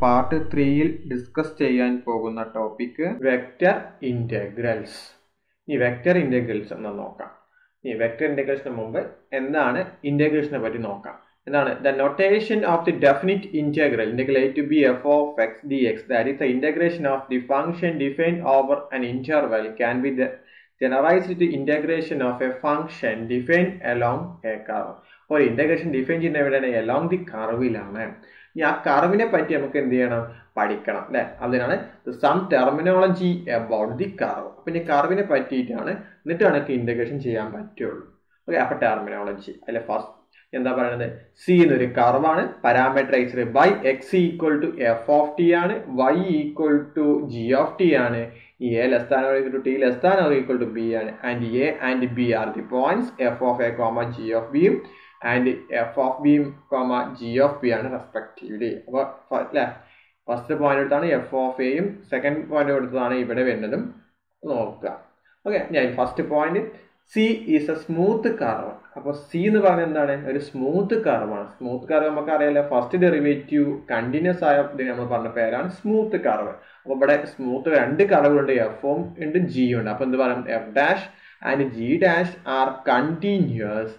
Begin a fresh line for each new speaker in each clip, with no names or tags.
Part ത്രീയിൽ discuss ചെയ്യാൻ പോകുന്ന ടോപ്പിക് വെക്റ്റർ ഇൻറ്റഗ്രൽസ് ഈ വെക്റ്റർ ഇൻറ്റഗ്രൽസ് എന്ന് നോക്കാം ഈ വെക്റ്റർ ഇൻറ്റഗ്രേഷന് മുമ്പ് എന്താണ് ഇൻറ്റഗ്രേഷനെ പറ്റി നോക്കാം എന്താണ് the notation of the definite integral integral A to B F of X D X that is the integration of the function define over an interval can be the generalized to integration of a function defined along a curve ഒരു integration define ചെയ്യുന്ന എവിടെയാണ് along the കർവിലാണ് ഇനി ആ കർവിനെ പറ്റി നമുക്ക് എന്ത് ചെയ്യണം പഠിക്കണം അല്ലെ അതിനാണ് some terminology about the curve അപ്പൊ ഇനി കർവിനെ പറ്റിയിട്ടാണ് എന്നിട്ട് നമുക്ക് ഇന്റഗ്രേഷൻ ചെയ്യാൻ പറ്റുള്ളൂ ഓക്കെ അപ്പൊ ടെർമിനോളജി അല്ലെ ഫസ്റ്റ് എന്താ പറയുന്നത് സി എന്നൊരു കർവാണ് parameterised by X equal to F of T ആണ് Y equal to G of T ആണ് ഈ A less than equal to T less than equal to B ആണ് and A and B are the points F of A comma G of ബിയും and F of ബിയും comma G of B ആണ് respectively അപ്പോൾ അല്ലേ first point എടുത്താണ് F of എയും second point എടുത്തതാണ് ഇവിടെ വരുന്നതും നോക്കുക ഓക്കെ ഞാൻ first point C is a smooth curve അപ്പോൾ സി എന്ന് പറഞ്ഞാൽ എന്താണ് ഒരു സ്മൂത്ത് കർവാണ് സ്മൂത്ത് കർവ് നമുക്ക് അറിയാലോ ഫസ്റ്റ് ഡെറിവേറ്റീവ് കണ്ടിന്യൂസ് ആയ നമ്മൾ പറഞ്ഞ പേരാണ് സ്മൂത്ത് കർവ് അപ്പോൾ ഇവിടെ സ്മൂത്ത് രണ്ട് കർവുകളുണ്ട് എഫും ഉണ്ട് ജിയും ഉണ്ട് അപ്പോൾ എന്ത് പറയും F dash and G dash are continuous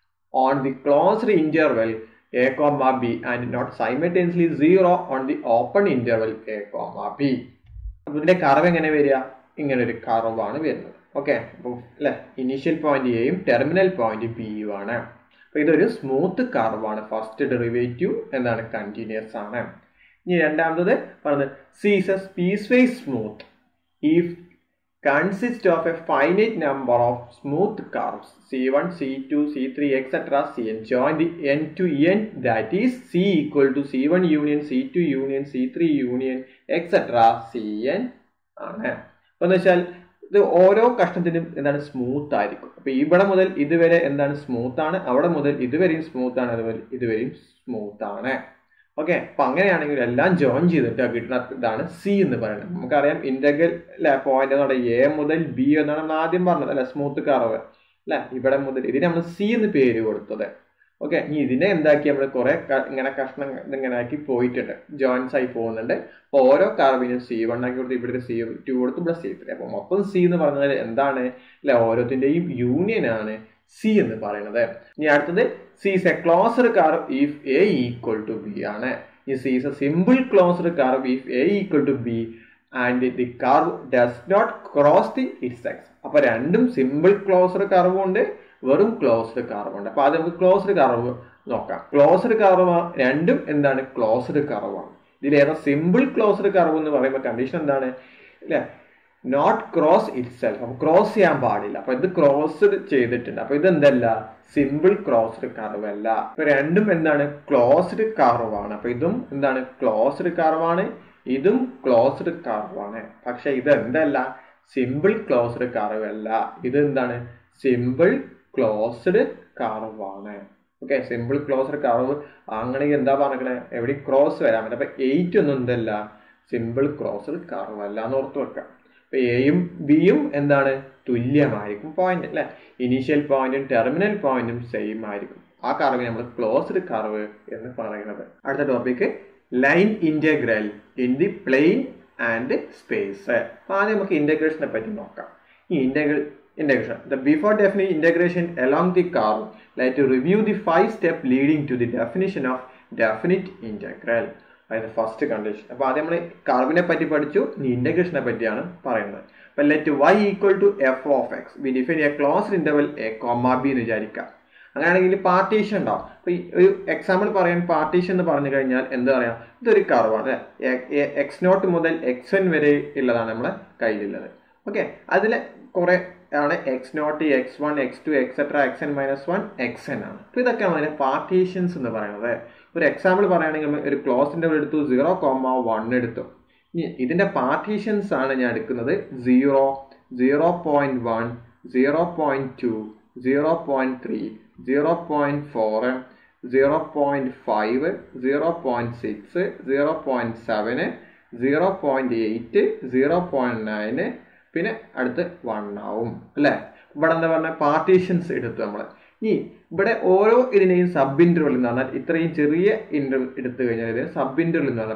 on the closed interval A comma B and not simultaneously zero on the open interval A comma B അപ്പോൾ ഇതിന്റെ കർവ് എങ്ങനെ വരിക ഇങ്ങനെ ഒരു കർവാണ് വരുന്നത് ഓക്കെ അപ്പോൾ അല്ലെ ഇനീഷ്യൽ പോയിന്റ് എയും ടെർമിനൽ പോയിന്റ് ബിയും ആണ് അപ്പോൾ ഇതൊരു സ്മൂത്ത് കർവാണ് ഫസ്റ്റ് ഡെറിവേറ്റീവ് എന്താണ് കണ്ടിന്യൂസ് ആണ് ഇനി രണ്ടാമത്തത് പറഞ്ഞത് C is piecewise smooth if consist of a finite number of smooth curves C one C two C three etcetera C N join the N to N that is C equal to C one union C two union C three union etcetera C N ആണ് അപ്പോൾ എന്ന് വെച്ചാൽ ഇത് ഓരോ കഷ്ണത്തിനും എന്താണ് smooth ആയിരിക്കും അപ്പൊ ഇവിടെ മുതൽ ഇതുവരെ എന്താണ് സ്മൂത്ത് ആണ് അവിടെ മുതൽ ഇതുവരെയും സ്മൂത്ത് ആണ് അതുപോലെ ഇതുവരെയും സ്മൂത്ത് ആണ് ഓക്കെ അപ്പൊ അങ്ങനെയാണെങ്കിൽ എല്ലാം ജോയിൻ ചെയ്തിട്ട് കിട്ടുന്ന ഇതാണ് സി എന്ന് പറയുന്നത് നമുക്കറിയാം ഇന്റഗ്രൽ അല്ലെ പോയിന്റ് എന്ന് പറയുന്നത് എ മുതൽ ബി എന്നാണ് നമ്മൾ ആദ്യം പറഞ്ഞത് അല്ലെ സ്മൂത്ത് കർവ് അല്ലെ ഇവിടെ മുതൽ ഇതിന് നമ്മൾ സി എന്ന് പേര് കൊടുത്തത് ഓക്കെ ഇനി ഇതിനെ എന്താക്കി നമ്മൾ കുറെ ഇങ്ങനെ കഷ്ണം ഇങ്ങനെ ആക്കി പോയിട്ടുണ്ട് ജോയിൻസ് ആയി പോകുന്നുണ്ട് അപ്പൊ ഓരോ കർവിനും സി വൺ ആക്കി കൊടുത്ത് ഇവിടെ സി ടു കൊടുത്ത് ഇവിടെ സി ത്രീ അപ്പൊ മൊത്തം സി എന്ന് പറഞ്ഞാൽ എന്താണ് അല്ലെ ഓരോത്തിന്റെയും യൂണിയൻ ആണ് സി എന്ന് പറയുന്നത് ഇനി അടുത്തത് C is a closer curve if A equal to B ആണ് ഈ C is a simple closer curve if A equal to B and the curve does not cross the it's X അപ്പൊ രണ്ടും simple closer കർവും ഉണ്ട് വെറും closed curve ഉണ്ട് അപ്പൊ അത് നമുക്ക് ക്ലോസ്ഡ് കർവ് നോക്കാം ക്ലോസ്ഡ് കർവ് രണ്ടും എന്താണ് ക്ലോസ്ഡ് കർവാണ് ഇതിൽ ഏതാ സിമ്പിൾ ക്ലോസ്ഡ് കർവ് എന്ന് പറയുമ്പോൾ കണ്ടീഷൻ എന്താണ് അല്ലെ നോട്ട് ക്രോസ് ഇറ്റ് സെൽഫ് അപ്പൊ ക്രോസ് ചെയ്യാൻ പാടില്ല അപ്പൊ ഇത് ക്രോസ്ഡ് ചെയ്തിട്ടുണ്ട് അപ്പൊ ഇത് എന്തല്ല സിമ്പിൾ ക്രോസ്ഡ് കർവ് അല്ല അപ്പൊ രണ്ടും എന്താണ് ക്ലോസ്ഡ് കർവാണ് അപ്പൊ ഇതും എന്താണ് ക്ലോസ്ഡ് കർവാണ് ഇതും ക്ലോസ്ഡ് കർവാണ് പക്ഷെ ഇത് എന്തല്ല സിമ്പിൾ ക്ലോസ്ഡ് കർവ് അല്ല ഇത് എന്താണ് സിമ്പിൾ ക്ലോസ്ഡ് കർവാണ് ഓക്കെ സിമ്പിൾ ക്ലോസ്ഡ് കർവ് അങ്ങനെയെങ്കിൽ എന്താ പറഞ്ഞേ എവിടെ ക്രോസ് വരാൻ പറ്റും അപ്പൊ എയ്റ്റ് ഒന്നും എന്തല്ല സിമ്പിൾ ക്രോസ്ഡ് കർവ് അല്ല എന്ന് ഓർത്ത് വെക്കാം അപ്പൊ എയും ബിയും എന്താണ് തുല്യമായിരിക്കും പോയിന്റ് അല്ലെ ഇനീഷ്യൽ പോയിന്റും ടെർമിനൽ പോയിന്റും സെയിം ആയിരിക്കും ആ കർവിനെ നമ്മൾ ക്ലോസ്ഡ് കർവ് എന്ന് പറയുന്നത് അടുത്ത topic line integral in the plane and space അപ്പൊ ആദ്യം നമുക്ക് ഇന്റഗ്രേഷനെ പറ്റി നോക്കാം ഈ integral integration. The before definite integration along the curve, let to review the five step leading to the definition of definite integral. അതായത് ഫസ്റ്റ് കണ്ടീഷൻ അപ്പൊ ആദ്യം നമ്മൾ കർവിനെ പറ്റി പഠിച്ചു ഇനി ഇന്റഗ്രേഷനെ പറ്റിയാണ് പറയുന്നത് അപ്പൊ let Y equal to F of X we define a close interval A comma B എന്ന് വിചാരിക്കാം അങ്ങനെയാണെങ്കിൽ പാർട്ടീഷൻ ഉണ്ടാവും അപ്പൊ ഒരു എക്സാമ്പിൾ പറയാൻ പാർട്ടീഷൻ എന്ന് പറഞ്ഞു കഴിഞ്ഞാൽ എന്താ പറയാ ഇതൊരു കർവാണ് എക്സ് നോട്ട് മുതൽ എക്സ് എൻ വരെ ഉള്ളതാണ് നമ്മളെ കയ്യിലുള്ളത് ഓക്കെ അതിലെ കുറെ ആണ് X naught X one X two etcetera X N minus one X N ആണ് അപ്പൊ ഇതൊക്കെയാണ് അതിന്റെ പാർട്ടീഷൻസ് എന്ന് പറയുന്നത് ഒരു എക്സാമ്പിൾ പറയുകയാണെങ്കിൽ ഒരു ക്ലോസ് ഇന്റർവൽ എടുത്തു സീറോ കോമ വൺ എടുത്തു ഇനി ഇതിന്റെ പാർട്ടീഷൻസ് ആണ് ഞാൻ എടുക്കുന്നത് zero zero point one zero point two zero point three zero point four zero point five zero point six zero point seven zero point eight zero point nine പിന്നെ അടുത്ത് one ആവും അല്ലെ ഇവിടെ എന്താ പറഞ്ഞ പാർട്ടീഷൻസ് എടുത്തു നമ്മൾ ഇനി ഇവിടെ ഓരോ ഇതിനെയും സബ് ഇന്റർവൽ എന്ന് പറഞ്ഞാൽ ഇത്രയും ചെറിയ ഇന്റർവൽ എടുത്തു കഴിഞ്ഞാൽ ഇതിന് സബ് ഇന്റർവൽ എന്ന് പറഞ്ഞാൽ അപ്പോൾ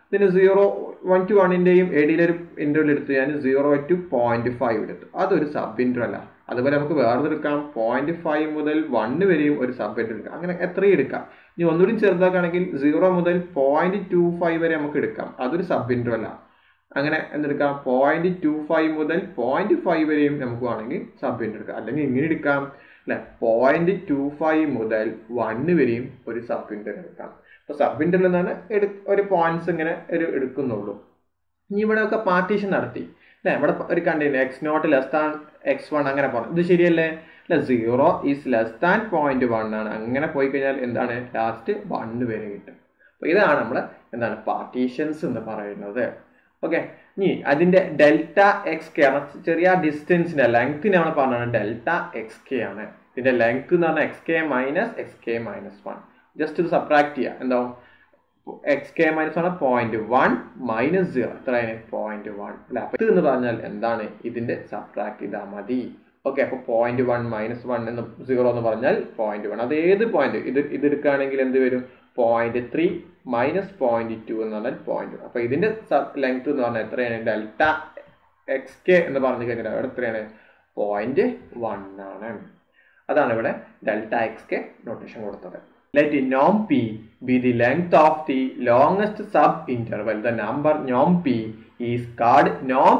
ഇതിന് സീറോ വൺ ടു വണ്ണിന്റെയും എഡിയിലൊരു ഇന്റർവൽ എടുത്തു ഞാൻ സീറോ ടു പോയിന്റ് ഫൈവ് എടുത്തു അതൊരു സബ് ഇന്റർവൽ ആണ് അതുപോലെ നമുക്ക് വേറെ എടുക്കാം പോയിന്റ് ഫൈവ് മുതൽ വണ്ണ് വരെയും ഒരു സബ് ഇന്റർവൽ എടുക്കാം അങ്ങനെ എത്രയും എടുക്കാം ഇനി ഒന്നുകൂടി ചെറുതാക്കുകയാണെങ്കിൽ സീറോ മുതൽ പോയിന്റ് ടു ഫൈവ് വരെ നമുക്ക് എടുക്കാം അതൊരു സബ് ഇന്റർവൽ ആണ് അങ്ങനെ എന്തെടുക്കാം പോയിന്റ് ടു ഫൈവ് മുതൽ പോയിന്റ് ഫൈവ് വരെയും നമുക്ക് വേണമെങ്കിൽ സബ് ഇന്റർ എടുക്കാം അല്ലെങ്കിൽ ഇങ്ങനെ എടുക്കാം അല്ലെ പോയിന്റ് ടു ഫൈവ് മുതൽ വണ്ണ് വരെയും ഒരു സബ് ഇന്റർ എടുക്കാം അപ്പൊ സബ് ഇന്ററിൽ നിന്നാണ് എടു ഒരു പോയിന്റ്സ് ഇങ്ങനെ ഒരു എടുക്കുന്നുള്ളൂ ഇനി ഇവിടെ ഒക്കെ പാർട്ടീഷൻ നടത്തി അല്ലെ ഇവിടെ ഒരു കണ്ടില്ല x naught less than x one അങ്ങനെ പറഞ്ഞു ഇത് ശരിയല്ലേ അല്ലെ zero is less than point one ആണ് അങ്ങനെ പോയി കഴിഞ്ഞാൽ എന്താണ് ലാസ്റ്റ് വണ്ണ് വരെ കിട്ടും അപ്പൊ ഇതാണ് നമ്മൾ എന്താണ് പാർട്ടീഷൻസ് എന്ന് പറയുന്നത് ഓക്കെ ഇനി അതിന്റെ ഡെൽറ്റ എക്സ് കെ ആണ് ചെറിയ ഡിസ്റ്റൻസിന്റെ ലെങ്ത്തിന് നമ്മൾ പറഞ്ഞത് ഡെൽറ്റ എക്സ് കെ ആണ് ഇതിന്റെ ലെങ്ത് എന്ന് പറഞ്ഞാൽ x k minus x k minus one just ഇത് സബ്ട്രാക്ട് ചെയ്യുക എന്താവും x k minus one point one minus zero എത്രയാണ് പോയിന്റ് വൺ അല്ലെ അപ്പൊ ഇത് എന്ന് പറഞ്ഞാൽ എന്താണ് ഇതിന്റെ സബ്ട്രാക്ട് ചെയ്താൽ മതി ഓക്കെ അപ്പൊ പോയിന്റ് വൺ മൈനസ് വൺ എന്ന് സീറോ എന്ന് പറഞ്ഞാൽ പോയിന്റ് വൺ അത് ഏത് പോയിന്റ് ഇത് ഇത് എടുക്കുകയാണെങ്കിൽ എന്ത് വരും point three minus point two എന്ന് പറഞ്ഞാൽ പോയിന്റ് അപ്പൊ ഇതിന്റെ ലെങ്ത് എന്ന് പറഞ്ഞാൽ എത്രയാണ് ഡെൽറ്റ എക്സ് കെ എന്ന് പറഞ്ഞു കഴിഞ്ഞാൽ അവിടെ എത്രയാണ് പോയിന്റ് വൺ ആണ് അതാണ് ഇവിടെ ഡെൽറ്റ എക്സ് കെ നൊട്ടേഷൻ കൊടുത്തത് let Noam P be the length of the longest sub interval the number Noam P is card Noam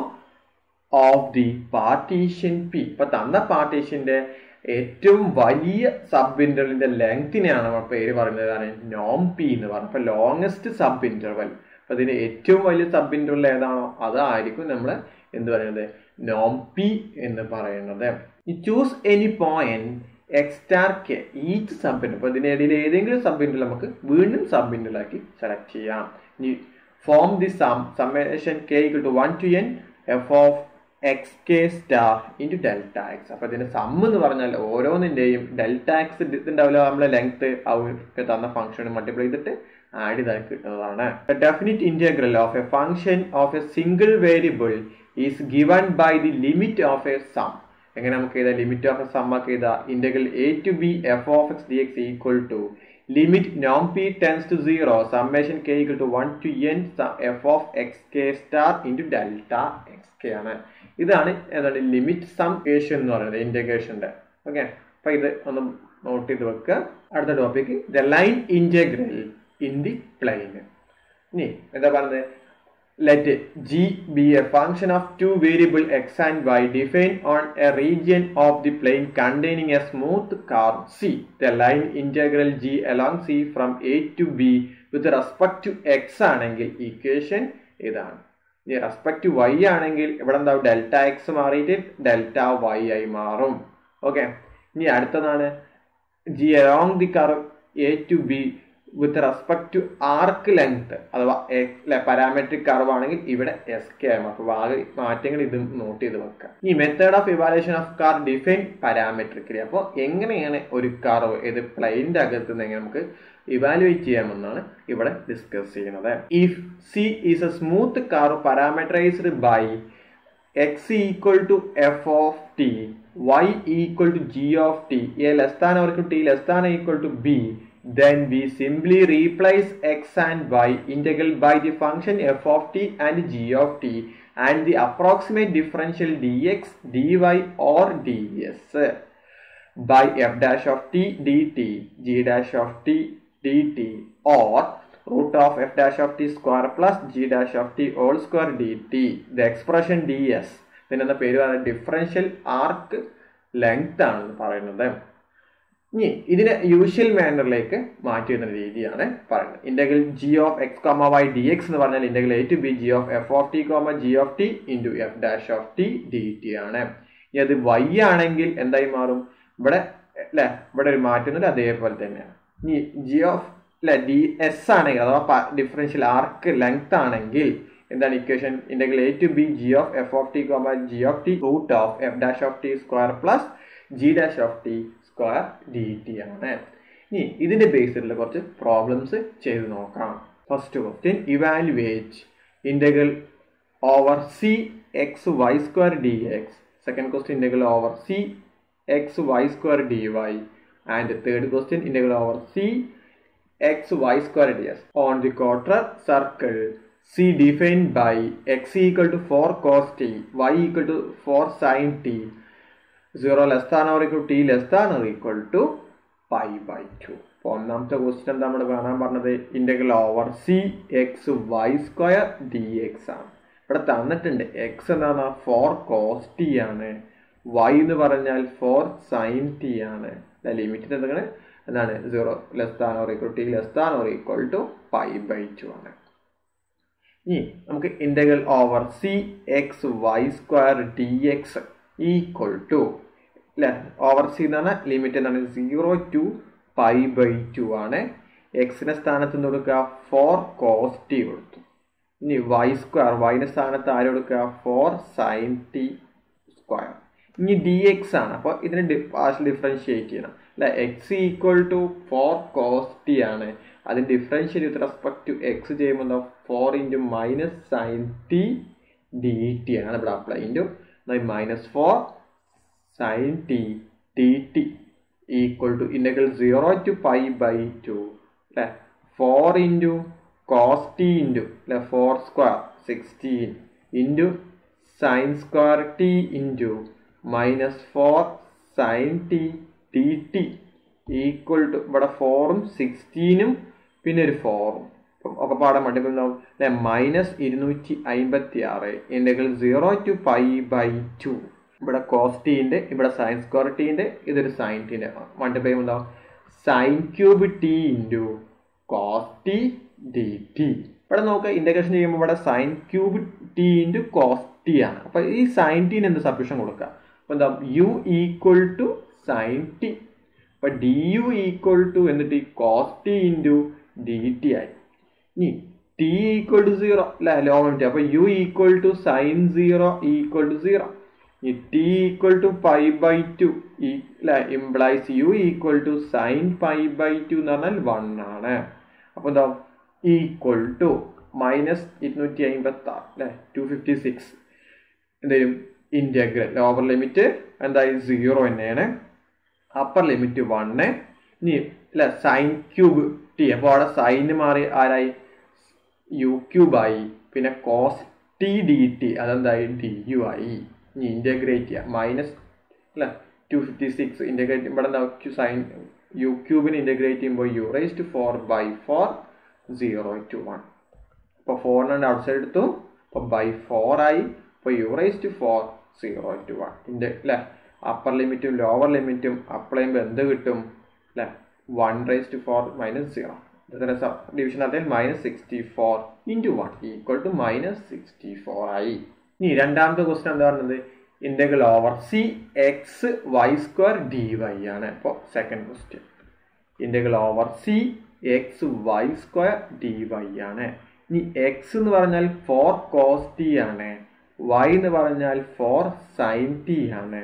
of the partition P ഇപ്പൊ തന്ന പാർട്ടീഷന്റെ ഏറ്റവും വലിയ സബ് ഇന്റർവലിന്റെ ലെങ്തിനെയാണ് നമ്മൾ പേര് പറയുന്നതാണ് നോം പി എന്ന് പറയുന്നത് അപ്പൊ ലോങ്സ്റ്റ് സബ് ഇന്റർവൽ അപ്പൊ ഇതിന് ഏറ്റവും വലിയ സബ് ഇന്റർവൽ ഏതാണോ അതായിരിക്കും നമ്മൾ എന്ത് പറയുന്നത് നോം പി എന്ന് പറയുന്നത് choose any point x star k each sub inter അപ്പൊ ഇതിനിടയിൽ ഏതെങ്കിലും സബ് ഇന്റർ നമുക്ക് വീണ്ടും സബ് ഇന്റർ ആക്കി സെലക്ട് ചെയ്യാം ഇനി form the sum summation k equal to one to n f of x k star into delta x അപ്പൊ ഇതിന്റെ സം എന്ന് പറഞ്ഞാൽ ഓരോന്നിന്റെയും ഡെൽറ്റ എക്സ് ഉണ്ടാവില്ല നമ്മളെ ലെങ്ത് അവർക്ക് തന്ന ഫംഗ്ഷൻ മൾട്ടിപ്ലൈ ചെയ്തിട്ട് ആഡ് ചെയ്താൽ കിട്ടുന്നതാണ് definite integral of a function of a single variable is given by the limit of a sum എങ്ങനെ നമുക്ക് ചെയ്താൽ ലിമിറ്റ് ഓഫ് എ സം ഒക്കെ ചെയ്താൽ integral A to B F of X D x equal to limit നോം P tends to zero summation k equal to one to n f of x k star into delta x k ആണ് ഇതാണ് എന്താണ് limit some Asian എന്ന് പറയുന്നത് ഇന്റഗ്രേഷന്റെ okay അപ്പൊ ഇത് ഒന്ന് നോട്ട് ചെയ്ത് വെക്കുക അടുത്ത topic the line integral in the plane ഇനി എന്താ പറയുന്നത് let g be a function of two variable x and y defined on a region of the plane containing a smooth curve c. The line integral g along c from a to b with respect to x ആണെങ്കിൽ equation ഇതാണ് ഇനി respect to y ആണെങ്കിൽ ഇവിടെ എന്താവും delta x മാറിയിട്ട് delta y ആയി മാറും okay ഇനി അടുത്തതാണ് G along the curve a to b with respect to arc length അഥവാ പാരാമെട്രിക് കർവ് ആണെങ്കിൽ ഇവിടെ എസ് കെ ആകും അപ്പൊ ഭാഗ മാറ്റങ്ങൾ ഇത് നോട്ട് ചെയ്ത് വെക്കാം ഈ method of evaluation of curve define parametrically അപ്പോൾ എങ്ങനെയാണ് ഒരു കർവ് ഇത് പ്ലെയിൻ്റെ അകത്ത് നിന്ന് എങ്ങനെ നമുക്ക് ഇവാലുവേറ്റ് ചെയ്യാമെന്നാണ് ഇവിടെ ഡിസ്കസ് ചെയ്യുന്നത് if C is a smooth curve parametrized by X equal to F of t y equal to G of t a less than or t less than equal to b then we simply replace x and y integral by the function f of t and g of t and the approximate differential dx dy or ds by f dash of t dt g dash of t dt or root of f dash of t square plus g dash of t whole square dt the expression ds പിന്നെ പേര് പറയുന്നത് differential arc length ആണെന്ന് പറയുന്നത് ഇനി ഇതിനെ usual മാനറിലേക്ക് മാറ്റിയിരുന്ന രീതിയാണ് പറയുന്നത് integral G of x comma y d x എന്ന് പറഞ്ഞാൽ integral A to b G of f of t comma G of t into f dash of t d t ആണ് ഇനി അത് വൈ ആണെങ്കിൽ എന്തായി മാറും ഇവിടെ അല്ലെ ഇവിടെ ഒരു മാറ്റുന്നത് അതേപോലെ തന്നെയാണ് ഇനി ജി ഓഫ് അല്ലെ ഡി എസ് ആണെങ്കിൽ അഥവാ ഡിഫറൻഷ്യൽ ആർക്ക് ലെങ്ത് ആണെങ്കിൽ എന്താണ് equation integral A to b G of f of t comma G of t root of f dash of t square plus g dash of t square d t ആണ് ഇനി ഇതിന്റെ ബേസിലുള്ള കുറച്ച് problems ചെയ്ത് നോക്കാം first question evaluate integral over C x y square d x second question integral over C x y square d y and third question integral over C x y square d s on the quarter circle C define by X equal to four cos t y equal to four sign t zero less than or equal t less than or equal to pi by two അപ്പോൾ ഒന്നാമത്തെ question എന്താ നമ്മൾ കാണാൻ പറഞ്ഞത് integral over C x y square d x ആണ് ഇവിടെ തന്നിട്ടുണ്ട് x എന്താണ് ഫോർ കോസ് ടി ആണ് വൈ എന്ന് പറഞ്ഞാൽ ഫോർ സൈൻ ടി ആണ് ലിമിറ്റിന് എന്താണ് എന്താണ് zero less than or equal t less than or equal to pi by two ആണ് ഇനി നമുക്ക് integral over C x y square d x equal to അല്ലെ ഓവർ സി എന്ന് പറഞ്ഞാൽ ലിമിറ്റ് എന്താണ് zero to pi by two ആണ് എക്സിന്റെ സ്ഥാനത്ത് നിന്ന് കൊടുക്കുക ഫോർ കോസ് ടി കൊടുത്തു ഇനി വൈ സ്ക്വയർ വൈൻ്റെ സ്ഥാനത്ത് ആര് കൊടുക്കുക ഫോർ സൈൻ ടി സ്ക്വയർ ഇനി ഡി എക്സ് ആണ് അപ്പോൾ ഇതിന് പാർഷ്യൽ ഡിഫറൻഷിയേറ്റ് ചെയ്യണം അല്ലെ x equal to four cos t ആണ് അതിന് differentiate with respect to x ചെയ്യുമ്പോൾ four into minus sine t d t ആണ് ഇവിടെ apply into minus four sign t t t equal to integral zero to pi by two അല്ലേ four into cos t into അല്ലെ four square sixteen into sign square t into minus four sign t t t equal to ഇവിടെ ഫോറും സിക്സ്റ്റീനും പിന്നെ ഒരു ഫോറും ഒക്കെ പാടെ multiple ഉണ്ടാവും അല്ലെ മൈനസ് ഇരുന്നൂറ്റി അമ്പത്തി ആറ് integral zero to pi by two ഇവിടെ കോസ് ടീൻ്റെ ഇവിടെ സൈൻ സ്ക്വയർ ടീൻ്റെ ഇതൊരു സൈൻ ടീൻ്റെ മൾട്ടിപ്ലൈ ഉണ്ടാവും sine cube t into cos t d t ഇവിടെ നോക്കുക ഇൻ്റഗ്രേഷൻ ചെയ്യുമ്പോൾ ഇവിടെ sine cube t into cos t ആണ് അപ്പോൾ ഈ സൈൻ ടീന് എന്ത് സബ്സ്റ്റിറ്റ്യൂഷൻ കൊടുക്കുക അപ്പോൾ എന്താ u equal to sign t അപ്പോൾ ഡി യു ഈക്വൽ ടു എന്നിട്ട് ഈ cos t into d t ആയി ഇനി ടി ഈക്വൽ ടു സീറോ അല്ലേ ലോങ് ടി അപ്പോൾ u equal to sign zero equal to zero ഈ t equal to pi by two അല്ലെ implies u equal to sign pi by two എന്ന് പറഞ്ഞാൽ one ആണ് അപ്പോൾ എന്താ ഈക്വൽ ടു മൈനസ് ഇരുന്നൂറ്റി അമ്പത്തി ആറ് അല്ലെ ടു ഫിഫ്റ്റി സിക്സ് എന്തെങ്കിലും ഇൻറ്റഗ്രൽ ലോവർ ലിമിറ്റ് എന്തായി സീറോ തന്നെയാണ് അപ്പർ ലിമിറ്റ് വണ്ണ് ഇനി അല്ലെ സൈൻ ക്യൂബ് ടി അപ്പോൾ അവിടെ സൈന് മാറി ആരായി യു ക്യൂബായി പിന്നെ കോസ് ടി ഡി ടി അതെന്തായി ഡി യു ആയി ഇനി ഇൻറ്റഗ്രേറ്റ് ചെയ്യുക മൈനസ് അല്ല ടു ഫിഫ്റ്റി സിക്സ് ഇൻറ്റഗ്രേറ്റ് ഇവിടെ എന്താ സൈൻ യു ക്യൂബിന് ഇൻറ്റഗ്രേറ്റ് ചെയ്യുമ്പോൾ u raise to four by four zero to one അപ്പോൾ ഫോറിനെ ഔട്ട് സൈഡ് എടുത്തു അപ്പോൾ ബൈ ഫോർ ആയി അപ്പോൾ u raise to four zero to one ഇൻ്റെ അല്ലേ അപ്പർ ലിമിറ്റും ലോവർ ലിമിറ്റും അപ്ലൈ ചെയ്യുമ്പോൾ എന്ത് കിട്ടും അല്ലേ one raise to four minus zero division അതിൽ minus sixty four into one equal to minus sixty four ആയി ഇനി രണ്ടാമത്തെ ക്വസ്റ്റൻ എന്താ പറയുന്നത് integral over C x y square d y ആണ് ഇപ്പോൾ second question integral over C x y square d y ആണ് ഇനി എക്സ് എന്ന് പറഞ്ഞാൽ ഫോർ കോസ് ടി ആണ് വൈ എന്ന് പറഞ്ഞാൽ ഫോർ സൈൻ ടി ആണ്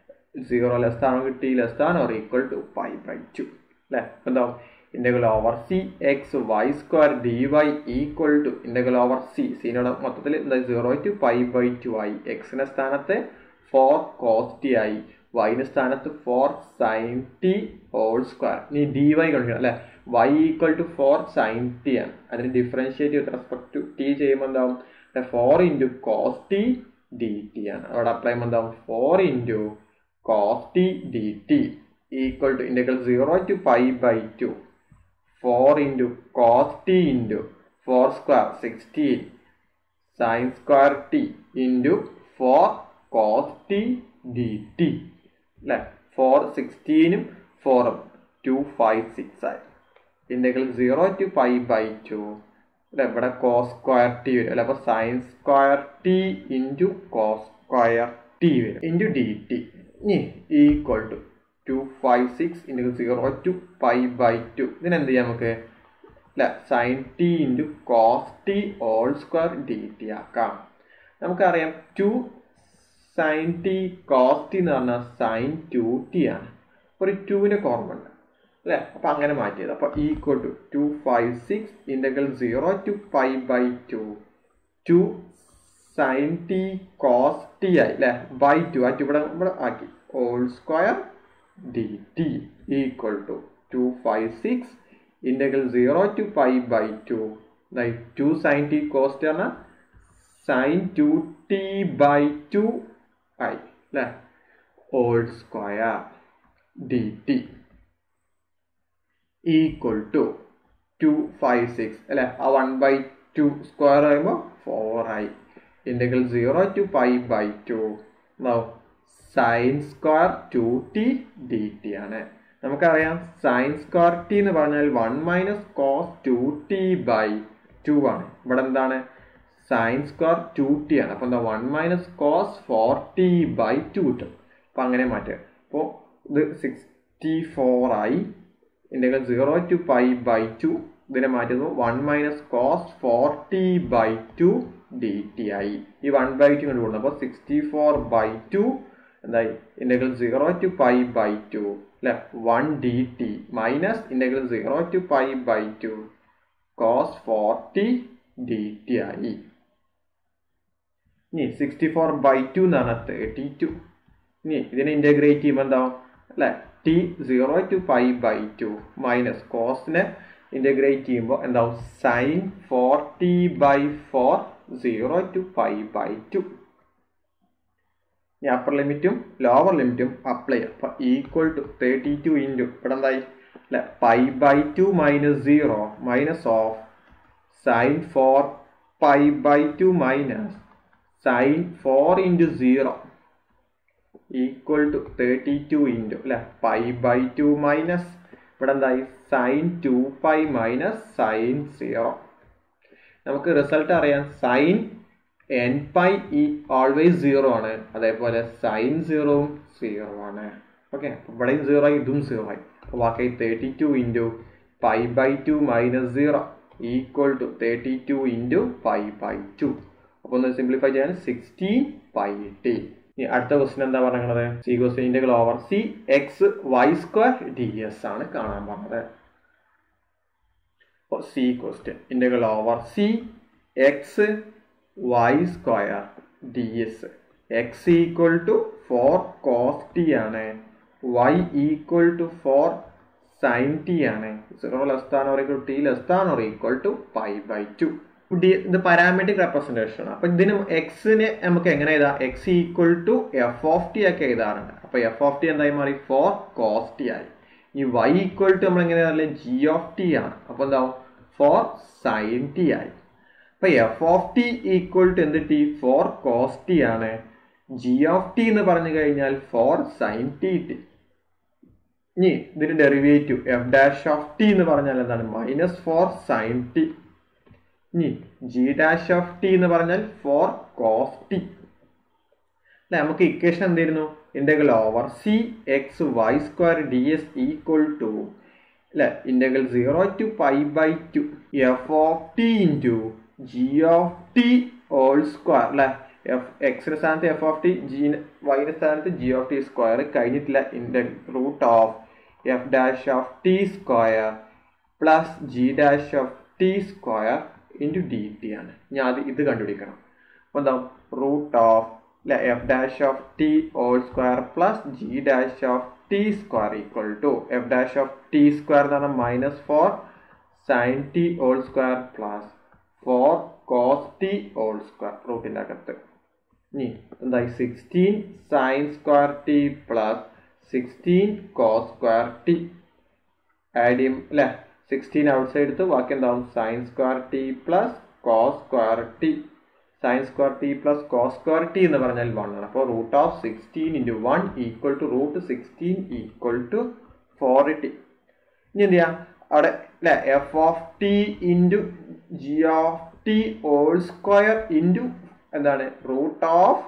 സീറോ ലെസ് താണോ കിട്ടി less താണോ equal to pi by two അല്ലേ എന്താ integral over C x y square d y equal to integral over C സിനോട് മൊത്തത്തിൽ എന്താ zero to pi by two ആയി എക്സിൻ്റെ സ്ഥാനത്ത് ഫോർ കോസ് ടി ആയി വൈൻ്റെ സ്ഥാനത്ത് four sign t whole square ഇനി ഡി വൈ കണ്ടുപിടിക്കണം അല്ലേ y equal to four sign t ആണ് അതിന് differentiate with respect to t ചെയ്യുമ്പോൾ എന്താവും four into cos t d t ആണ് അവിടെ അപ്ലൈ ചെയ്യുമ്പോൾ എന്താവും four into cos t d t equal to integral zero to pi by two four into cos t into four square sixteen sign square t into four cos t d t അല്ലേ four സിക്സ്റ്റീനും ഫോറും two five six ആയി integral zero to pi by two അല്ലെ ഇവിടെ cos square t വരും അല്ലെ അപ്പോൾ sine square t into cos square t വരും ഇൻറ്റു ഡി ടി ഇനി equal to two five six into zero to pi by two ഇതിനെന്ത് ചെയ്യാം നമുക്ക് അല്ല sine t into cos t all square d t ആക്കാം നമുക്കറിയാം two sign t cos t എന്ന് പറഞ്ഞാൽ സൈൻ ടു ടി ആണ് ഒരു ടുവിൻ്റെ കോർമുണ്ട് അല്ലേ അപ്പോൾ അങ്ങനെ മാറ്റിയത് അപ്പോൾ equal to two five six integral zero to pi by two two sign t cos t ആയി അല്ലേ ബൈ ടു ആ ടു ഇവിടെ ഇവിടെ ആക്കി all square d t equal to two five six integral zero to pi by two two sign t cos t പറഞ്ഞാൽ sin two t by two ഐ അല്ലേ all square d t equal to two five six അല്ലെ ആ one by to square ആകുമ്പോൾ four ആയി integral zero to five by two sin square two t d t ആണ് നമുക്കറിയാം sin square t എന്ന് പറഞ്ഞാൽ one minus cos two t by two ആണ് ഇവിടെ എന്താണ് സൈൻ സ്ക്വയർ ടു ടി ആണ് അപ്പോൾ എന്താ one minus cos four t by two കിട്ടും അപ്പോൾ അങ്ങനെ മാറ്റുക അപ്പോൾ ഇത് സിക്സ്റ്റി ഫോർ ആയി integral zero to pi by two ഇതിനെ മാറ്റുന്നു one minus cos forty by two d t ആയി ഈ വൺ ബൈ ടു കൊണ്ട് കൊടുക്കുന്നു അപ്പോൾ സിക്സ്റ്റി ഫോർ ബൈ ടു എന്തായി integral zero to pi by two അല്ലെ one d t minus integral zero to pi by two cos forty d t ആയി ഇനി sixty four by two എന്ന് പറഞ്ഞാൽ thirty two ഇനി ഇതിനെ ഇൻറ്റഗ്രേറ്റ് ചെയ്യുമ്പോൾ എന്താവും അല്ലേ t zero to five by two minus കോസിനെ ഇൻറ്റഗ്രേറ്റ് ചെയ്യുമ്പോൾ എന്താവും sin forty by four zero to five by two ഇനി അപ്പർ ലിമിറ്റും ലോവർ ലിമിറ്റും അപ്ലൈ ചെയ്യാം അപ്പം equal to thirty two into ഇവിടെ എന്തായി അല്ലെ pi by two minus zero minus of sin four pi by two minus sin four into zero equal to thirty two into അല്ലെ pi by two minus ഇവിടെ എന്തായി sine two pi minus sign zero നമുക്ക് result അറിയാം sin n pi ഈ always zero ആണ് അതേപോലെ sin സീറോവും zero ആണ് ഓക്കെ ഇവിടെയും സീറോ ഇതും സീറോ ആയി അപ്പോൾ ബാക്കി thirty two into pi by two minus zero equal to thirty two into pi by two അപ്പോൾ ഒന്ന് സിംപ്ലിഫൈ ചെയ്യാൻ സിക്സ്റ്റീൻ പൈ ടി ഇനി അടുത്ത ക്വസ്റ്റ്യൻ എന്താ പറയുന്നത് C question integral over C x y square d s ആണ് കാണാൻ പറഞ്ഞത് അപ്പോൾ C question integral over C x y square d s x equal to four cos t ആണ് Y equal to four sign t ആണ് zero less than or equal t less than or equal to pi by two d ഇത് parametric representation ആണ് അപ്പൊ ഇതിന് എക്സിന് നമുക്ക് എങ്ങനെ എഴുതാം x equal to F of t ഒക്കെ എഴുതാറുണ്ട് അപ്പൊ എഫ് ഓഫ് ടി എന്തായി മാറി ഫോർ കോസ് ടി ആയി ഈ വൈ ഈക്വൽ ടു നമ്മൾ എങ്ങനെ പറഞ്ഞാൽ ജി ഓഫ് ടി ആണ് അപ്പൊ എന്താവും ഫോർ സൈൻ ടി ആയി അപ്പൊ f of t equal to എന്ത് ടി ഫോർ കോസ് ടി ആണ് ജി ഓഫ് ടി എന്ന് പറഞ്ഞു കഴിഞ്ഞാൽ ഫോർ സൈൻ ടി ടി ഇനി ഇതിന്റെ derivative f dash of t എന്ന് പറഞ്ഞാൽ എന്താണ് മൈനസ് ഫോർ സൈൻ ടി ഇനി ജി ഡാഷ് ഓഫ് ടി എന്ന് പറഞ്ഞാൽ ഫോർ കോസ് ടി അല്ലെ നമുക്ക് ഇക്വേഷൻ എന്തായിരുന്നു integral over C x y square d s equal to അല്ലെ integral zero to pi by to F of t into g of t all square അല്ലെ f എക്സിന് സ്ഥാനത്ത് f of t g വൈന് സ്ഥാനത്ത് g of t square കഴിഞ്ഞിട്ടില്ല into root of f dash of t square plus g dash of t square into d t ആണ് ഞാൻ അത് ഇത് കണ്ടുപിടിക്കണം അപ്പോൾ എന്താ റൂട്ട് ഓഫ് അല്ലെ f dash of t all square plus g dash of t square equal to f dash of t square എന്ന് പറഞ്ഞാൽ minus four sign t all square plus four cos t all square റൂട്ടിൻ്റെ അകത്ത് ഇനി എന്തായി sixteen sign square t plus sixteen cos square t add ചെയ്യും അല്ലേ sixteen outside എടുത്ത് ബാക്കി എന്താവും sin square t plus cos square t sin square t plus cos square t എന്ന് പറഞ്ഞാൽ വൺ ആണ് അപ്പോൾ root of sixteen into one equal to root sixteen equal to four t ഇനി എന്ത് ചെയ്യാം അവിടെ അല്ലെ f of t into g of t all square into എന്താണ് root of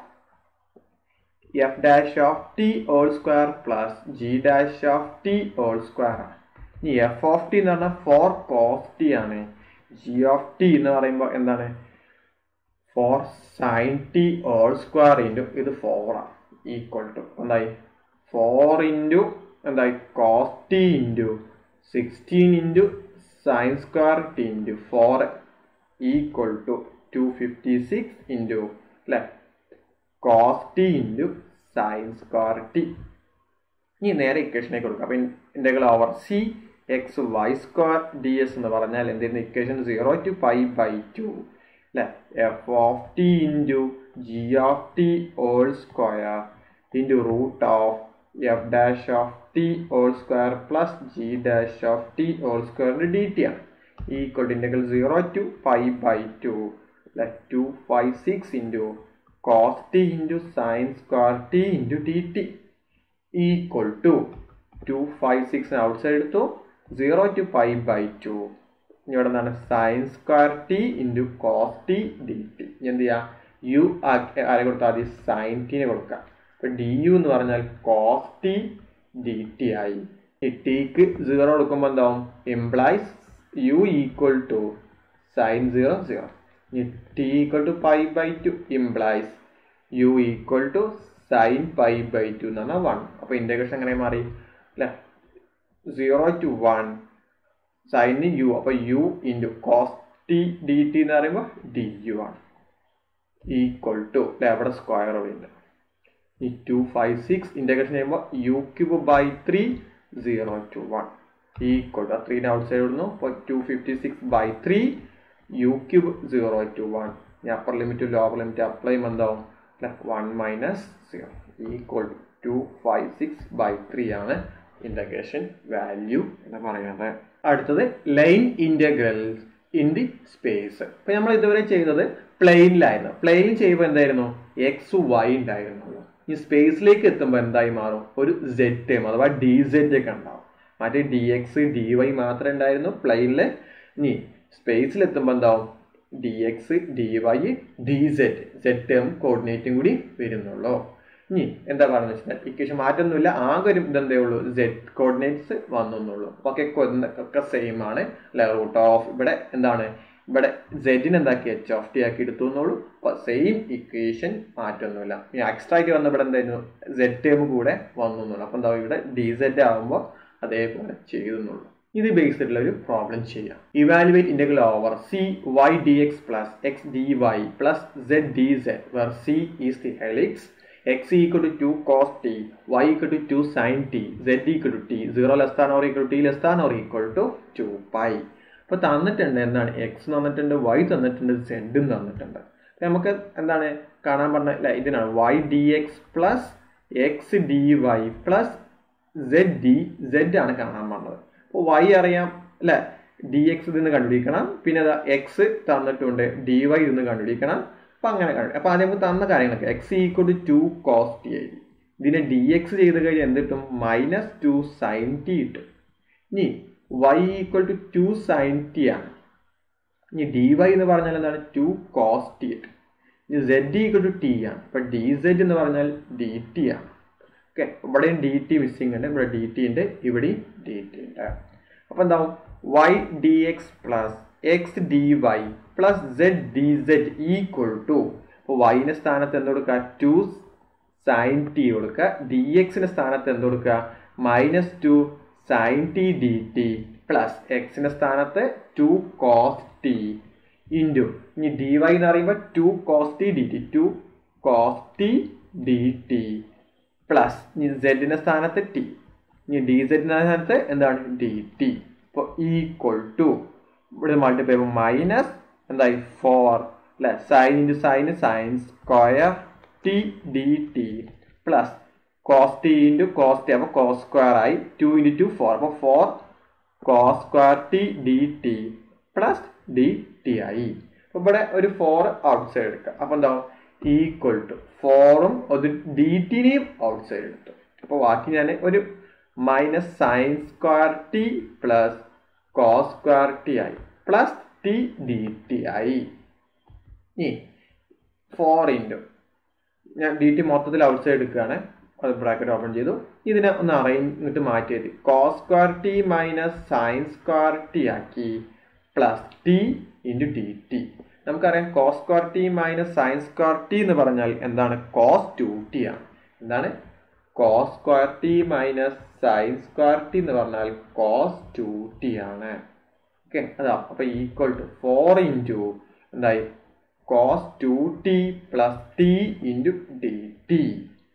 f dash of t all square plus g dash of t all square ആണ് ഇനി f of t എന്ന് പറഞ്ഞാൽ ഫോർ കോസ് ടി ആണ് g of t എന്ന് പറയുമ്പോൾ എന്താണ് four sign t all square into ഇത് ഫോർ ആണ് ഈക്വൽ ടു എന്തായി ഫോർ ഇൻറ്റു എന്തായി cos t into sixteen into sign square t into four equal to two fifty six into അല്ലേ cos t into sign square t ഇനി നേരെ ഇക്വേഷനേക്ക് കൊടുക്കുക അപ്പം integral over C x y square d s എന്ന് പറഞ്ഞാൽ എന്തായിരുന്നു equation zero to pi by two അല്ലെ f of t into g of t all square into root of f dash of t all square plus g dash of t all സ്ക്വയറിൻ്റെ d t ആണ് equal to integral zero to pi by two അല്ലെ two five six into cos t into sign square t into t t equal to two five six outside എടുത്തു zero to pi by two ഇനി ഇവിടെ എന്താണ് sin square t into cos t d t എന്ത് ചെയ്യുക U ആരെ കൊടുത്താൽ മതി sign ടീനെ കൊടുക്കാം അപ്പോൾ ഡി യു എന്ന് പറഞ്ഞാൽ കോസ് ടി ഡി ടി ആയി ഈ ടിക്ക് സീറോ കൊടുക്കുമ്പോൾ എന്താവും implies u equal to sign zero zero ഇനി t equal to pi by two implies u equal to sign pi by two എന്ന് പറഞ്ഞാൽ വൺ അപ്പോൾ ഇൻറ്റഗ്രേഷൻ എങ്ങനെ മാറി അല്ലേ സീറോ ടു വൺ സൈന് യു അപ്പോൾ u into cos t d t എന്ന് പറയുമ്പോൾ ഡി യു ആണ് ഈക്വൽ ടു അല്ലെ അവിടെ സ്ക്വയർ ഉണ്ട് ഈ ടു ഫൈവ് സിക്സ് ഇൻറ്റഗ്രേഷൻ ചെയ്യുമ്പോൾ u cube by three zero to one equal to ത്രീൻ്റെ ഔട്ട് സൈഡ് ഇടുന്നു അപ്പോൾ two fifty six by three u cube zero to one ഈ upper limit lower limit apply ചെയ്യുമ്പോൾ എന്താവും അല്ലെ one minus zero equal to two five six by three ആണ് integration value എന്ന് പറയുന്നത് അടുത്തത് line integral in the space ഇപ്പം നമ്മൾ ഇതുവരെ ചെയ്തത് പ്ലെയിനിലായിരുന്നു പ്ലെയിനിൽ ചെയ്യുമ്പോൾ എന്തായിരുന്നു എക്സ് വൈ ഉണ്ടായിരുന്നുള്ളൂ ഈ സ്പേസിലേക്ക് എത്തുമ്പോൾ എന്തായി മാറും ഒരു സെഡ് ടേം അഥവാ ഡി സെഡ് ഒക്കെ ഉണ്ടാവും മറ്റേ ഡി എക്സ് ഡി വൈ മാത്രമേ ഉണ്ടായിരുന്നു പ്ലെയിനിൽ ഇനി സ്പേസിൽ എത്തുമ്പോൾ എന്താവും d x d y d z z term കോർഡിനേറ്റും കൂടി വരുന്നുള്ളൂ ഇനി എന്താ പറയുന്നത് വെച്ചാൽ ഇക്വേഷൻ മാറ്റൊന്നുമില്ല ആകെ ഒരു ഇതെന്തേ ഉള്ളൂ സെഡ് കോർഡിനേറ്റ്സ് വന്നുള്ളൂ ഒക്കെ ഒക്കെ സെയിം ആണ് അല്ലെ റൂട്ട് ഓഫ് ഇവിടെ എന്താണ് ഇവിടെ സെഡിന് എന്താക്കി എച്ച് ഓഫ് ടി ആക്കി എടുത്തു എന്നുള്ളൂ അപ്പൊ സെയിം ഇക്വേഷൻ മാറ്റൊന്നുമില്ല ഇനി എക്സ്ട്രാ ആയിട്ട് വന്ന ഇവിടെ എന്തായിരുന്നു സെഡ് ടേം കൂടെ വന്നു എന്നുള്ളൂ അപ്പൊ എന്താ ഇവിടെ ഡി സെഡ് ആകുമ്പോൾ അതേപോലെ ചെയ്തെന്നുള്ളൂ ഇത് ബേസ് ആയിട്ടുള്ള ഒരു പ്രോബ്ലം ചെയ്യാം evaluate integral over C y d x plus x d y plus z d z where C is the helix x equal to 2 cos t, y equal to 2 sin t, z equal to t, 0 less than or equal to t less than or equal to 2 pi. അപ്പോൾ തന്നിട്ടുണ്ട് എന്താണ് X തന്നിട്ടുണ്ട് Y തന്നിട്ടുണ്ട് സെഡും തന്നിട്ടുണ്ട് നമുക്ക് എന്താണ് കാണാൻ പറഞ്ഞ അല്ല ഇതിനാണ് y d x plus x d y plus z d z ആണ് കാണാൻ പറഞ്ഞത് അപ്പോൾ വൈ അറിയാം അല്ലെ ഡി എക്സ് ഇതിന്ന് കണ്ടുപിടിക്കണം പിന്നെ അതാ എക്സ് തന്നിട്ടുണ്ട് ഡി വൈ ഇന്ന് കണ്ടുപിടിക്കണം അപ്പൊ അങ്ങനെ കാണും അപ്പൊ ആദ്യം നമുക്ക് തന്ന കാര്യങ്ങളൊക്കെ x equal to two cos t ആയി ഇതിനെ ഡി എക്സ് ചെയ്ത് കഴിഞ്ഞാൽ എന്ത് കിട്ടും മൈനസ് ടു സൈൻ ടി കിട്ടും ഇനി y equal to two sign t ആണ് ഇനി ഡി വൈ എന്ന് പറഞ്ഞാൽ എന്താണ് ടു കോസ് ടി കിട്ടും ഇനി സെഡ് ഈക്വൽ ടു ടി ആണ് അപ്പൊ ഡി സെഡ് എന്ന് പറഞ്ഞാൽ ഡി ടി ആണ് ഓക്കെ ഇവിടെയും ഡി ടി മിസ്സിംഗ് ഉണ്ട് ഇവിടെ ഡി ടി ഉണ്ട് ഇവിടെയും ഡി ടി ഉണ്ട് അപ്പൊ എന്താവും y d x plus x d y plus z d z equal to അപ്പോൾ വൈൻ്റെ സ്ഥാനത്ത് എന്ത് കൊടുക്കുക ടു സൈൻ ടി കൊടുക്കുക ഡി എക്സിൻ്റെ സ്ഥാനത്ത് എന്ത് കൊടുക്കുക minus two sign t d t plus എക്സിൻ്റെ സ്ഥാനത്ത് ടു കോസ് ടി ഇൻറ്റു ഇനി ഡി വൈ എന്ന് പറയുമ്പോൾ two cos t d t two cos t d t plus ഇനി സെഡിൻ്റെ സ്ഥാനത്ത് ടി ഇനി ഡി സെഡിൻ്റെ സ്ഥാനത്ത് എന്താണ് ഡി ടി അപ്പോൾ ഈക്വൽ ടു ഇവിടെ മൾട്ടിപ്ലൈ ചെയ്യുമ്പോൾ മൈനസ് എന്തായി ഫോർ അല്ലെ സൈൻ ഇൻറ്റു സൈന് sin square t d t plus cos t into cos t അപ്പോൾ കോസ് സ്ക്വയർ ആയി ടു ഇൻറ്റു ടു ഫോർ അപ്പോൾ four cos square t d t plus d t ആയി അപ്പോൾ ഇവിടെ ഒരു ഫോർ ഔട്ട് സൈഡ് എടുക്കുക അപ്പോൾ എന്താവും ഈക്വൽ ടു ഫോറും ഒരു ഡി ടിനെയും ഔട്ട് സൈഡ് എടുത്തു അപ്പോൾ ബാക്കി ഞാൻ ഒരു minus sin square t plus cos square t ആയി പ്ലസ് ടി ഡി ടി ആയി ഇനി ഫോർ ഇൻറ്റു ഞാൻ ഡി ടി മൊത്തത്തിൽ ഔട്ട് സൈഡ് എടുക്കുകയാണ് അത് ബ്രാക്കറ്റ് ഓപ്പൺ ചെയ്തു ഇതിനെ ഒന്ന് അറിയിട്ട് മാറ്റിയത് cos square t minus sin square t ആക്കി plus t into d t നമുക്കറിയാം cos square t minus sin square t എന്ന് പറഞ്ഞാൽ എന്താണ് കോസ് ടു ടി ആണ് എന്താണ് cos square t minus sin square t എന്ന് പറഞ്ഞാൽ കോസ് ടു ടി ആണ് ഓക്കെ അതാ അപ്പൊ ഈക്വൽ ടു ഫോർ ഇൻറ്റു എന്തായി cos two t plus t into d t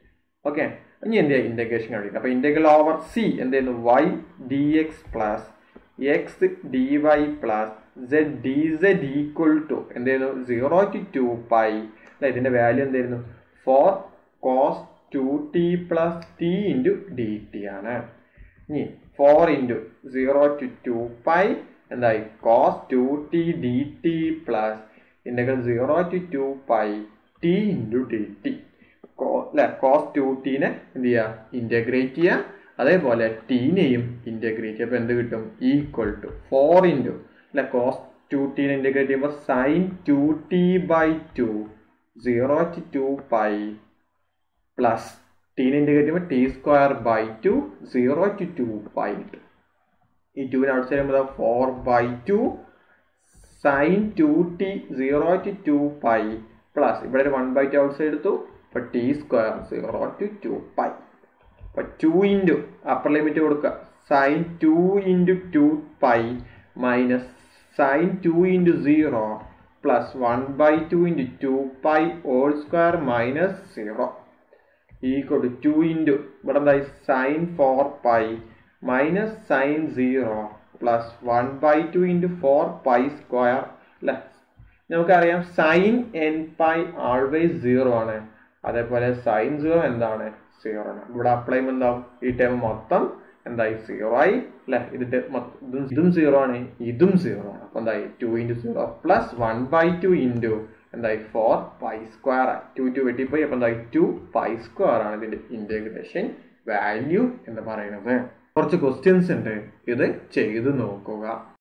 okay ഇനി എന്ത് ചെയ്യുക ഇൻറ്റഗ്രേഷൻ കഴിക്കും അപ്പൊ ഇന്റഗ്രൽ ഓവർ സി എന്ത് ചെയ്യുന്നു y d x plus x d y plus z d z equal to എന്തായിരുന്നു സീറോ ടു ടു പൈ അല്ല ഇതിന്റെ വാല്യൂ എന്തായിരുന്നു four cos two t plus t into d t ആണ് ഇനി four into zero to two pi എന്തായി cos two t d t plus integral zero to two pi t into d t അല്ലെ cos two ടീനെ എന്ത് ചെയ്യുക integrate ചെയ്യുക അതേപോലെ ടീനെയും integrate ചെയ്യുക അപ്പോൾ എന്ത് കിട്ടും ഈക്വൽ ടു ഫോർ ഇൻറ്റു അല്ലെ കോസ് ടു ടീനെ ഇൻ്റഗ്രേറ്റ് ചെയ്യുമ്പോൾ sine two t by two zero to two pi plus ടീനെ ഇൻ്റഗ്രേറ്റ് ചെയ്യുമ്പോൾ t square by two zero to two pi കിട്ടും ഈ ടുവിന് ഔട്ട് സൈഡ് ചെയ്യുമ്പോൾ four by two sine two t zero to two pi plus ഇവിടെ ഒരു one by two outside എടുത്തു അപ്പോൾ t square zero to two pi അപ്പോൾ two into upper limit കൊടുക്കുക sine two into two pi minus sine two into zero plus one by two into two pi whole square minus zero equal to two into ഇവിടെ എന്തായി sine four pi minus sign zero plus one by two into four pi square അല്ലേ നമുക്കറിയാം sine n pi always zero ആണ് അതേപോലെ sign zero എന്താണ് zero ആണ് ഇവിടെ apply ചെയ്യുമ്പോൾ എന്താവും ഈ ടൈം മൊത്തം എന്തായി സീറോ ആയി അല്ലെ ഇതിന്റെ ഇതും ഇതും സീറോ ആണ് ഇതും സീറോ ആണ് അപ്പൊ എന്തായി two into zero plus one by two into എന്തായി ഫോർ പൈ സ്ക്വയർ ആയി ടു ടു വെട്ടിപ്പോയി അപ്പൊ എന്തായി ടു പൈ സ്ക്വയർ ആണ് ഇതിന്റെ ഇന്റഗ്രേഷൻ വാല്യൂ എന്ന് പറയുന്നത് കുറച്ച് ക്വസ്റ്റ്യൻസ് ഉണ്ട് ഇത് ചെയ്ത് നോക്കുക